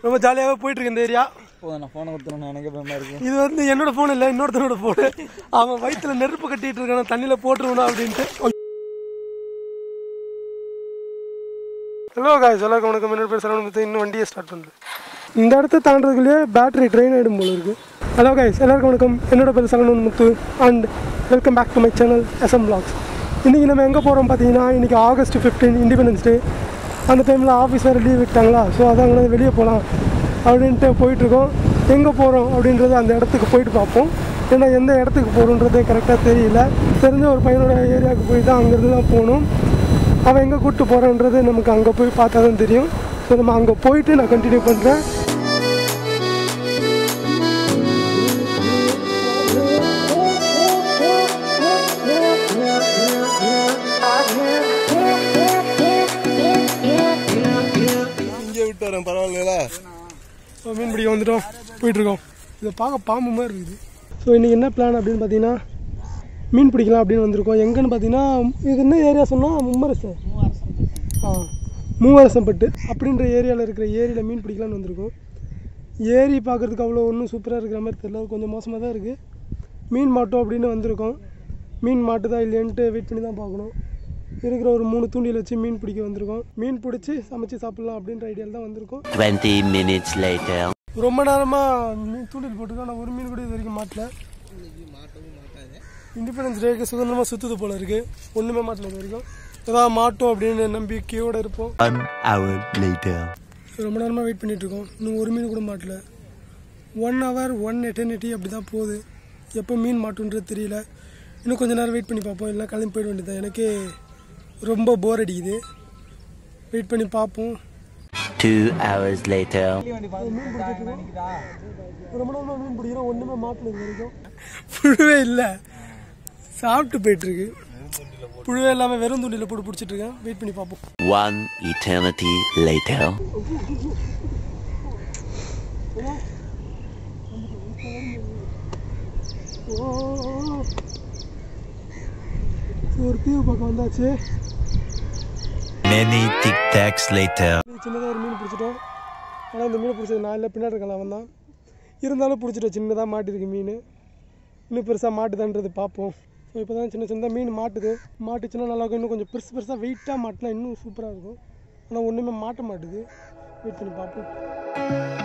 ரொம்ப ஜாலியாகவே போயிட்டு இருக்கு இந்த ஏரியா போதும் நான் ஃபோனை கொடுத்துருவேன் எனக்கு பயமா இருக்கு இது வந்து என்னோட ஃபோன் இல்லை இன்னொருத்தனோட ஃபோனு அவன் வயித்துல நெருப்பு கட்டிட்டு இருக்கான தண்ணியில போட்டுருவனா அப்படின்ட்டு ஹலோ காய்ஸ் எல்லாருக்கும் வணக்கம் என்னோட பேர் சரவணன் பற்றி இன்னும் வண்டியை ஸ்டார்ட் பண்ணல இந்த இடத்த தாண்டதுக்குள்ளேயே பேட்டரி ட்ரெயின் ஆகிடும் போல இருக்கு ஹலோ காய்ஸ் எல்லாருக்கும் வணக்கம் என்னோட பேர் Saravanan Muthu and welcome back to my channel SM blogs இன்றைக்கி நம்ம எங்கே போகிறோம் பார்த்தீங்கன்னா இன்றைக்கி ஆகஸ்ட் ஃபிஃப்டீன் இண்டிபெண்டன்ஸ் டே அந்த டைமில் ஆஃபீஸ் வேறு லீவ் விட்டாங்களா ஸோ அதான் அங்கே வெளியே போகலாம் அப்படின்ட்டு போயிட்டுருக்கோம் எங்கே போகிறோம் அப்படின்றது அந்த இடத்துக்கு போயிட்டு பார்ப்போம் ஏன்னா எந்த இடத்துக்கு போகிறோன்றது கரெக்டாக தெரியல தெரிஞ்ச ஒரு பையனோட ஏரியாவுக்கு போய் தான் அங்கேருந்து தான் போகணும் அவன் எங்கே கூப்பிட்டு போகிறான்றது நமக்கு அங்கே போய் பார்த்தா தான் தெரியும் ஸோ நம்ம அங்கே போயிட்டு நான் கண்டினியூ பண்ணுறேன் இங்கே விட்டு வரேன் பரவாயில்ல ஸோ மீன் பிடிக்க வந்துட்டோம் போயிட்டுருக்கோம் இதை பார்க்க பாம்பு மாதிரி இருக்குது ஸோ இன்றைக்கி என்ன பிளான் அப்படின்னு பார்த்தீங்கன்னா மீன் பிடிக்கலாம் அப்படின்னு வந்திருக்கோம் எங்கன்னு பார்த்தீங்கன்னா இது என்ன ஏரியா சொன்னால் மும்மரசு ஆ மூவரசம்பட்டு அப்படின்ற ஏரியாவில் இருக்கிற ஏரியில் மீன் பிடிக்கலாம்னு வந்திருக்கோம் ஏரி பார்க்குறதுக்கு அவ்வளோ ஒன்றும் சூப்பராக இருக்கிற மாதிரி தெரியல கொஞ்சம் மோசமாக தான் இருக்குது மீன் மாட்டோம் அப்படின்னு வந்திருக்கோம் மீன் மாட்டுதா இல்லையான்ட்டு வெயிட் பண்ணி தான் பார்க்கணும் இருக்கிற ஒரு மூணு தூண்டில் வச்சு மீன் பிடிக்க வந்திருக்கோம் மீன் பிடிச்சி சமைச்சு சாப்பிட்லாம் அப்படின்ற ஐடியாவில் தான் வந்திருக்கோம் 20 minutes later. ரொம்ப நேரமாக மீன் தூண்டில் போட்டிருக்கோம் ஆனால் ஒரு மீன் கூட இது வரைக்கும் மாட்டல இண்டிபெண்டன்ஸ் டேக்கு சுதந்திரமாக சுற்றுது போல இருக்கு ஒன்றுமே மாட்டல இது வரைக்கும் ஏதாவது மாட்டோம் அப்படின்னு நம்பிக்கையோடு இருப்போம் One hour later. ரொம்ப நேரமாக வெயிட் பண்ணிட்டு இருக்கோம் இன்னும் ஒரு மீன் கூட மாட்டல ஒன் ஹவர் ஒன் எட்டர்னிட்டி அப்படி தான் போகுது எப்போ மீன் மாட்டுன்றது தெரியல இன்னும் கொஞ்ச நேரம் வெயிட் பண்ணி பார்ப்போம் இல்லை கிளம்பி போயிட வேண்டியது எனக்கே ரொம்ப போர் அடிக்குது வெயிட் பண்ணி பார்ப்போம் Two hours later. ரொம்ப நேரமாக மீன் பிடிக்கிறோம் ஒன்றுமே மாட்டல இது வரைக்கும் புழுவே இல்லை சாப்பிட்டு போயிட்டு இருக்கு புழுவே இல்லாமல் வெறும் தூண்டியில் போட்டு பிடிச்சிட்டு இருக்கேன் வெயிட் பண்ணி பார்ப்போம் One eternity later. ஓ ஒரு தீவு பக்கம் வந்தாச்சு Many tic tacs later. சின்னதாக ஒரு மீன் பிடிச்சிட்டோம் ஆனால் இந்த மீன் பிடிச்சது நான் இல்லை பின்னாடி இருக்கலாம் அவன் தான் இருந்தாலும் பிடிச்சிட்டோம் சின்னதாக மாட்டிருக்கு மீன் இன்னும் பெருசாக மாட்டுதான்றது பார்ப்போம் ஸோ இப்போ தான் சின்ன சின்னதாக மீன் மாட்டுது மாட்டுச்சுன்னா நல்லா இருக்கும் இன்னும் கொஞ்சம் பெருசு பெருசாக வெயிட்டாக மாட்டினா இன்னும் சூப்பராக இருக்கும் ஆனால் ஒன்றுமே மாட்ட மாட்டுது வெயிட் பண்ணி பார்ப்போம்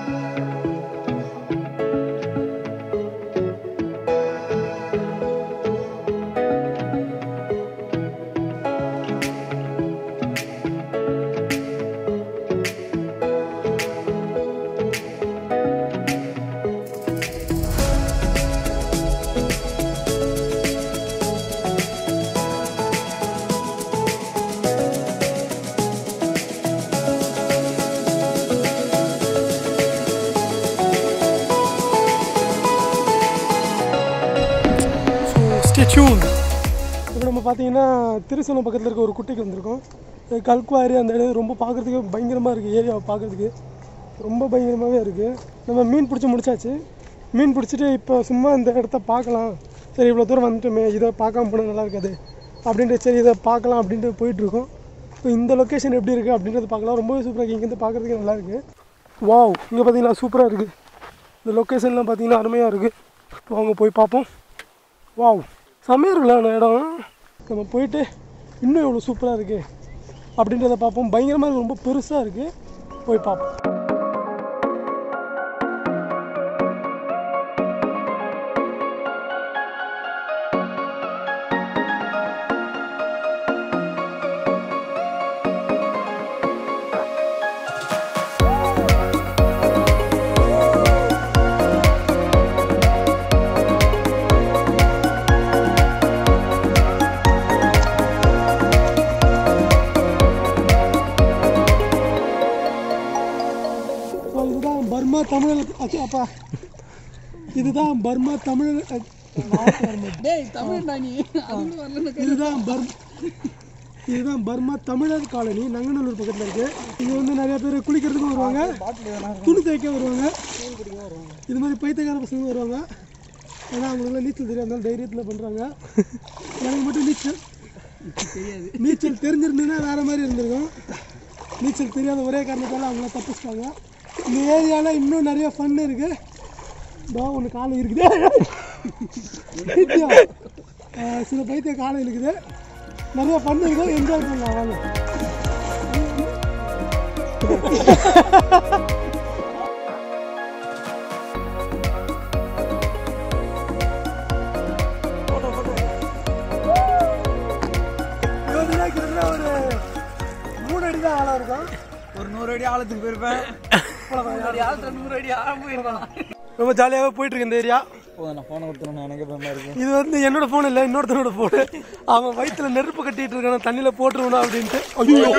ஸோ ஸ்டேட்யூன் இப்போ நம்ம பார்த்தீங்கன்னா திருசூலம் பக்கத்தில் இருக்க ஒரு குட்டைக்கு வந்திருக்கோம் இது கல்குவாரி அந்த இடம் ரொம்ப பார்க்குறதுக்கு பயங்கரமாக இருக்குது ஏரியாவை பார்க்குறதுக்கு ரொம்ப பயங்கரமாகவே இருக்குது நம்ம மீன் பிடிச்சி முடிச்சாச்சு மீன் பிடிச்சிட்டு இப்போ சும்மா இந்த இடத்த பார்க்கலாம் சரி இவ்வளோ தூரம் வந்துட்டோமே இதை பார்க்காம போனால் நல்லா இருக்காது அப்படின்ட்டு சரி இதை பார்க்கலாம் அப்படின்ட்டு போயிட்டுருக்கோம் ஸோ இந்த லொக்கேஷன் எப்படி இருக்குது அப்படின்றத பார்க்கலாம் ரொம்பவே சூப்பராக இருக்குது இங்கேருந்து பார்க்குறதுக்கு நல்லா இருக்குது வாவ் இங்கே பார்த்தீங்கன்னா சூப்பராக இருக்குது இந்த லொக்கேஷன்லாம் பார்த்தீங்கன்னா அருமையாக இருக்குது வாங்க போய் பார்ப்போம் வாவ் செம்மையாக இருக்குல்ல அந்த இடம் நம்ம போயிட்டு இன்னும் எவ்வளோ சூப்பராக இருக்குது அப்படின்றத பார்ப்போம் பயங்கரமாக இருக்கு ரொம்ப பெருசாக இருக்குது போய் பார்ப்போம் ஸோ இதுதான் பர்மா தமிழ் அச்சா, அப்பா இதுதான் பர்மா தமிழ் அ, வார்த்தை வர மாட்டுது. டேய் தமிழ் நீ அது வரல இதுதான் பர் இதுதான் பர்மா தமிழர் காலனி நங்கநல்லூர் பக்கத்தில் இருக்கு இங்கே வந்து நிறைய பேர் குளிக்கிறதுக்கும் வருவாங்க துணி துவைக்க வருவாங்க இது மாதிரி பைத்தியக்கார பசங்க வருவாங்க ஏன்னா அவங்களுக்குலாம் நீச்சல் தெரியாது அதனால தைரியத்தில் பண்ணுறாங்க எனக்கு மட்டும் நீச்சல் தெரியாது நீச்சல் தெரிஞ்சிருந்ததுன்னா வேற மாதிரி இருந்திருக்கும் நீச்சல் தெரியாத ஒரே காரணத்தால் அவங்கள தப்பிச்சிட்டாங்க இந்த ஏரியாவில் இன்னும் நிறைய ஃபன் இருக்கு இதோ ஒன்று காலை இருக்குது பைத்தியம். ஆஹ் சில பைத்திய காலை இருக்குது நிறைய ஃபன் இருக்குது என்ஜாய் பண்ணலாம் வாங்க இவனுதான் கிட்டத்தட்ட ஒரு மூணு அடி தான் ஆளாக இருக்கும் ஒரு நூறு அடி ஆழத்துக்கு போயிருப்பேன் நூறு அடி ஆழத்துல நூறு அடி ஆழம் போயிருப்பான் ரொம்ப ஜாலியாகவே போயிட்டு இருக்கு இந்த ஏரியா போதும் நான் ஃபோனை கொடுத்துருவேன் எனக்கு பயமா இருக்கு இது வந்து என்னோட ஃபோன் இல்லை இன்னொருத்தனோட ஃபோனு அவன் வயிற்றுல நெருப்பு கட்டிட்டு இருக்கான தண்ணியில் போட்டுருவணும் அப்படின்ட்டு ஐயோ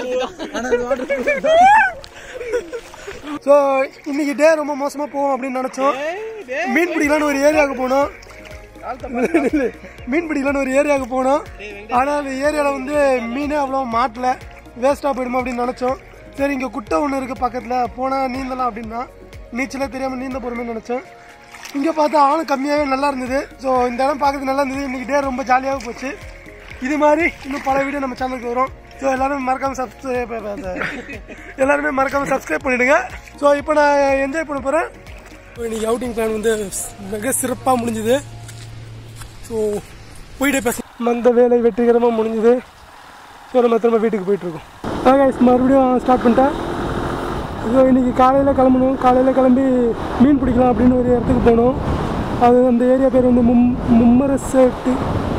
ஸோ இன்னைக்கு டே ரொம்ப மோசமாக போவோம் அப்படின்னு நினச்சோம் மீன் பிடிக்கலான்னு ஒரு ஏரியாவுக்கு போனோம் மீன் பிடிக்கலான்னு ஒரு ஏரியாவுக்கு போனோம் ஆனால் அந்த ஏரியாவில் வந்து மீனே அவ்வளோ மாட்டல வேஸ்ட்டாக போயிடுமா அப்படின்னு நினச்சோம் சரி இங்கே குட்டை ஒன்று இருக்குது பக்கத்தில் போனால் நீந்தலாம் அப்படின்னா நீச்சலே தெரியாமல் நீந்த போகிறோமே நினச்சோம் இங்கே பார்த்தா ஆளும் கம்மியாகவே நல்லா இருந்தது ஸோ இந்த இடம் பார்க்கறதுக்கு நல்லா இருந்தது இன்னைக்கு டே ரொம்ப ஜாலியாக போச்சு இது மாதிரி இன்னும் பல வீடியோ நம்ம சேனலுக்கு வரும் ஸோ எல்லாருமே மறக்காம சப்ஸ்கிரைப் எல்லாருமே மறக்காம சப்ஸ்கிரைப் பண்ணிடுங்க ஸோ இப்போ நான் என்ஜாய் பண்ண போகிறேன் இன்னைக்கு அவுட்டிங் பிளான் வந்து மிக சிறப்பாக முடிஞ்சுது ஸோ போயிட்டே பேச மந்த வேலை வெற்றிகரமாக முடிஞ்சுது ஸோ நம்ம திரும்ப வீட்டுக்கு போயிட்டுருக்கோம் guys மறுபடியும் ஸ்டார்ட் பண்ணிட்டேன் ஸோ இன்றைக்கி காலையில் கிளம்பணும் காலையில் கிளம்பி மீன் பிடிக்கலாம் அப்படின்னு ஒரு இடத்துக்கு போனோம் அது அந்த ஏரியா பேர் வந்து மும் மும்மரசட்டு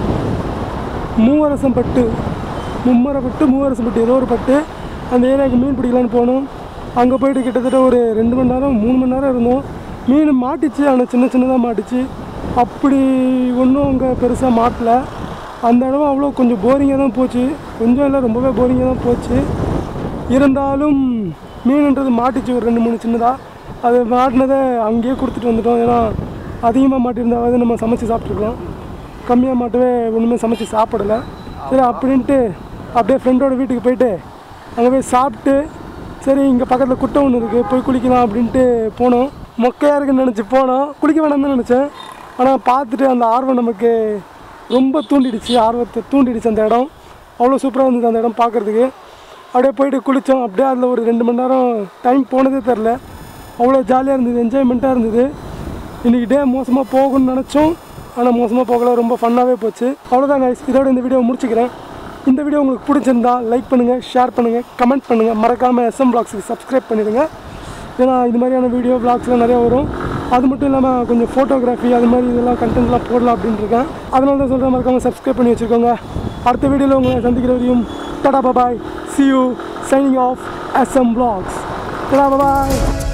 மூவரசம்பட்டு மும்மரப்பட்டு மூவரசம்பட்டு ஏதோ ஒரு பட்டு அந்த ஏரியாவுக்கு மீன் பிடிக்கலான்னு போனோம் அங்கே போயிட்டு கிட்டத்தட்ட ஒரு ரெண்டு மணி நேரம் மூணு மணி நேரம் இருந்தோம் மீன் மாட்டிச்சு ஆனால் சின்ன சின்னதாக மாட்டிச்சு அப்படி ஒன்றும் அங்கே பெருசாக மாட்டல அந்த இடம் அவ்வளோ கொஞ்சம் போரிங்காக தான் போச்சு கொஞ்சம் இல்லை ரொம்பவே போரிங்காக தான் போச்சு இருந்தாலும் மீனுன்றது மாட்டிச்சு ஒரு ரெண்டு மூணு சின்னதாக அது மாட்டினதை அங்கேயே கொடுத்துட்டு வந்துட்டோம் ஏன்னா அதிகமாக மாட்டியிருந்தாவது நம்ம சமைச்சு சாப்பிட்ருக்கலாம் கம்மியாக மாட்டவே ஒன்றுமே சமைச்சு சாப்பிடலை சரி அப்படின்ட்டு அப்படியே ஃப்ரெண்டோட வீட்டுக்கு போயிட்டு அங்கே போய் சாப்பிட்டு சரி இங்கே பக்கத்தில் குட்டை ஒன்று இருக்குது போய் குளிக்கலாம் அப்படின்ட்டு போனோம் மொக்கையாக இருக்குன்னு நினச்சி போனோம் குளிக்க வேணாம்னு தான் நினச்சேன் ஆனால் பார்த்துட்டு அந்த ஆர்வம் நமக்கு ரொம்ப தூண்டிடுச்சு ஆர்வத்தை தூண்டிடுச்சு அந்த இடம் அவ்வளோ சூப்பராக இருந்தது அந்த இடம் பார்க்குறதுக்கு அப்படியே போயிட்டு குளித்தோம் அப்படியே அதில் ஒரு ரெண்டு மணி நேரம் டைம் போனதே தெரில அவ்வளோ ஜாலியாக இருந்தது என்ஜாய்மெண்ட்டாக இருந்தது இன்றைக்கி டே மோசமாக போகும்னு நினச்சோம் ஆனால் மோசமாக போகல ரொம்ப ஃபன்னாகவே போச்சு அவ்வளோதான் guys இதோட இந்த வீடியோ முடிச்சுக்கிறேன் இந்த வீடியோ உங்களுக்கு பிடிச்சிருந்தா லைக் பண்ணுங்கள் ஷேர் பண்ணுங்கள் கமெண்ட் பண்ணுங்கள் மறக்காமல் எஸ்எம் பிளாக்ஸுக்கு சப்ஸ்கிரைப் பண்ணிடுங்க ஏன்னா இது மாதிரியான வீடியோ பிளாக்ஸ்லாம் நிறையா வரும் அது மட்டும் இல்லாமல் கொஞ்சம் ஃபோட்டோகிராஃபி அது மாதிரி இதெல்லாம் கண்டென்ட்லாம் போடலாம் அப்படின்னு இருக்கேன் அதனால தான் சொல்கிறேன் மறக்காமல் சப்ஸ்கிரைப் பண்ணி வச்சுக்கோங்க அடுத்த வீடியோவில் உங்களை சந்திக்கிற வரையும் tata bye bye see you signing off SM blogs tata bye bye